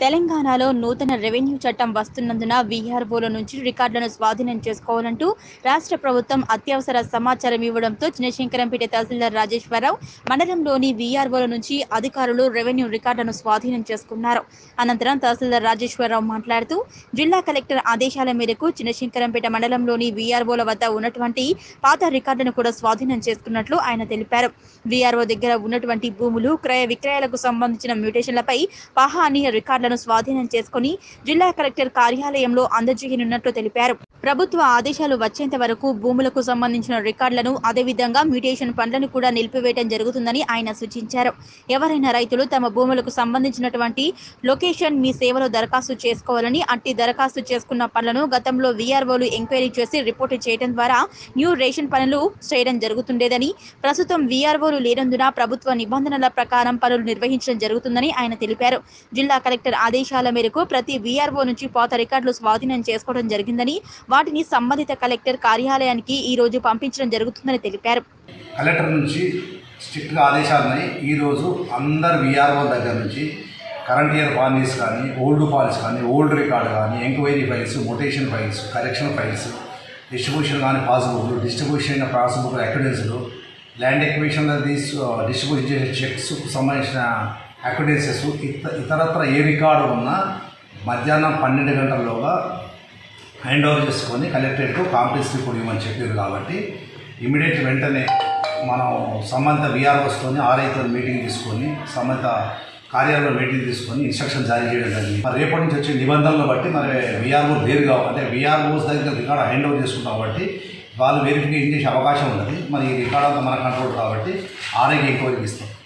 తెలంగాణలో నూతన రెవెన్యూ చట్టం వస్తున్నందున వీఆర్ఓల నుంచి రికార్డులను స్వాధీనం చేసుకోవాలంటూ రాష్ట్ర ప్రభుత్వం అత్యవసర సమాచారం ఇవ్వడంతో చిన్నశంకరంపేట తహసీల్దార్ రాజేశ్వరరావు మండలంలోని వీఆర్ఓల నుంచి అధికారులు రెవెన్యూ రికార్డులను స్వాధీనం చేసుకున్నారు అనంతరం తహసీల్దార్ రాజేశ్వరరావు మాట్లాడుతూ జిల్లా కలెక్టర్ ఆదేశాల మేరకు చిన్నశంకరంపేట మండలంలోని వీఆర్ఓల వద్ద ఉన్నటువంటి పాత రికార్డులను కూడా స్వాధీనం చేసుకున్నట్లు ఆయన తెలిపారు వీఆర్ఓ దగ్గర ఉన్నటువంటి భూములు క్రయ విక్రయాలకు సంబంధించిన మ్యూటేషన్లపై పహా అని రికార్డులను స్వాధీనం చేసుకుని జిల్లా కలెక్టర్ కార్యాలయంలో అందజేయనున్నట్లు తెలిపారు ప్రభుత్వ ఆదేశాలు వచ్చేంత వరకు భూములకు సంబంధించిన రికార్డులను అదేవిధంగా మ్యూటేషన్ పనులను కూడా నిలిపివేయడం జరుగుతుందని ఆయన సూచించారు ఎవరైనా రైతులు తమ భూములకు సంబంధించినటువంటి లొకేషన్ మీ సేవలో దరఖాస్తు చేసుకోవాలని అట్టి దరఖాస్తు చేసుకున్న పనులను గతంలో వీఆర్ఓలు ఎంక్వైరీ చేసి రిపోర్టు చేయడం ద్వారా న్యూ రేషన్ పనులు చేయడం జరుగుతుండేదని ప్రస్తుతం వీఆర్ఓలు లేనందున ప్రభుత్వ నిబంధనల ప్రకారం పనులు నిర్వహించడం జరుగుతుందని ఆయన తెలిపారు జిల్లా కలెక్టర్ ఆదేశాల మేరకు ప్రతి వీఆర్ఓ నుంచి పాత రికార్డులు స్వాధీనం చేసుకోవడం జరిగిందని వాటిని సంబంధిత కలెక్టర్ కార్యాలయానికి ఈ రోజు పంపించడం జరుగుతుందని తెలిపారు కలెక్టర్ నుంచి స్ట్రిక్ట్గా ఆదేశాలు ఉన్నాయి ఈరోజు అందరు విఆర్ఓ దగ్గర నుంచి కరెంట్ ఇయర్ పాలసీస్ కానీ ఓల్డ్ పాలసీ కానీ ఓల్డ్ రికార్డ్ కానీ enquiry files mutation files correction files distribution కానీ పాస్బుక్లు డిస్ట్రిబ్యూషన్ పాస్బుక్ అక్విడెన్స్లు ల్యాండ్ ఎక్విషన్ డిస్ట్రిబ్యూషన్ చేసే చెక్స్కు సంబంధించిన అక్విడెన్సెస్ ఇత ఇతరత్ర ఏ రికార్డు ఉన్నా మధ్యాహ్నం పన్నెండు గంటల్లోగా హ్యాండ్ ఓవర్ చేసుకొని కలెక్టరేట్కు కాంప్లెక్స్ రిపోర్ట్ ఇవ్వమని చెప్పారు కాబట్టి ఇమీడియట్ వెంటనే మనం సంబంధిత విఆర్ఓస్తోని ఆర్ఐతో మీటింగ్ తీసుకొని సంబంధిత కార్యాలయంలో మీటింగ్ తీసుకొని ఇన్స్ట్రక్షన్ జారీ చేయడం జరిగింది మరి రేపటి నుంచి వచ్చే నిబంధనలు బట్టి మరి విఆర్ఓ వేరు కావాలి అంటే విఆర్ఓస్ దగ్గర రికార్డు హ్యాండ్ ఓవర్ చేసుకుంటాం కాబట్టి వాళ్ళు వెరిఫికేషన్ చేసే అవకాశం ఉన్నది మరి ఈ రికార్డ్ అంతా మన కంట్రోల్ కాబట్టి ఆర్ఐకి ఎంక్వైరీ ఇస్తాం